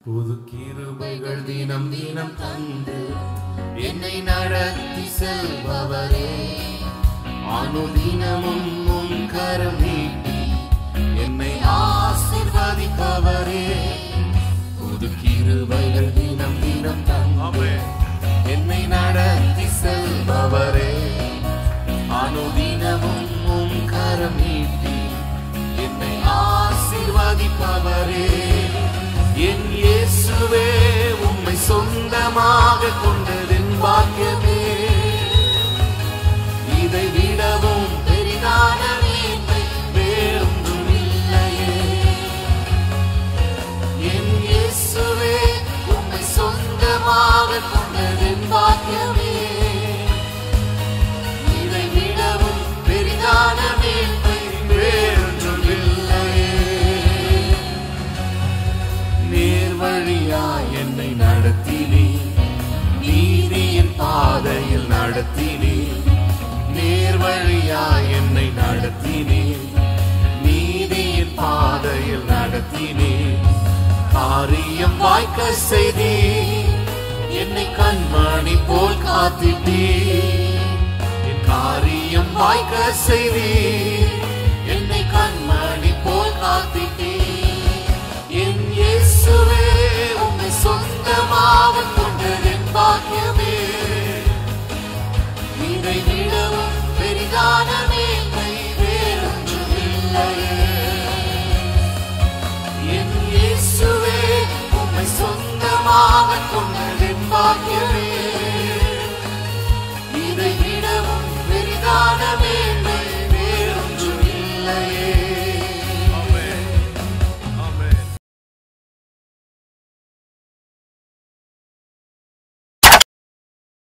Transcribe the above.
புது கிருபைகள் தினம் தினம் தந்து என்னை நடத்தி செல்பவரே அனுதினமும் உன் கரம் நீட்டி என்னை ஆசிர்வதிப்பவரே புது கிருபைகள் தினம் தினம் தந்து என்னை நடத்தி செல்பவரே அனுதினமும் உன் கரம் நீட்டி என்னை ஆசிர்வதிப்பவரே என் இயேசுவே உம்மை சொந்தமாக கொண்டதென் பாக்கியமே இதை விடவும் பெரிதான மேன்மை வேறொன்றும் இல்லையே என் இயேசுவே உம்மை சொந்தமாக கொண்டதென் பாக்கியமே இதை விடவும் பெரிதான மேன்மை வேறொன்றும் இல்லையே நேர்வழியாய் என்னை நடத்தினே நீதியின் பாதையில் நடத்தினே நேர்வழியாய் என்னை நடத்தினே நீதியின் பாதையில் நடத்தினே காரியம் வாய்க்க செய்தே என்னை கண்மணி போல் காத்திட்டே என் காரியம் வாய்க்க செய்தே என்னை கண்மணி போல் காத்திட்டே என் இயேசுவே உம்மை சொந்தமாக கொண்டதென் பாக்கியமே இதை விடவும் பெரிதான மேன்மை வேறொன்றும் இல்லையே என் இயேசுவே உம்மை சொந்தமாக கொண்டதென் பாக்கியமே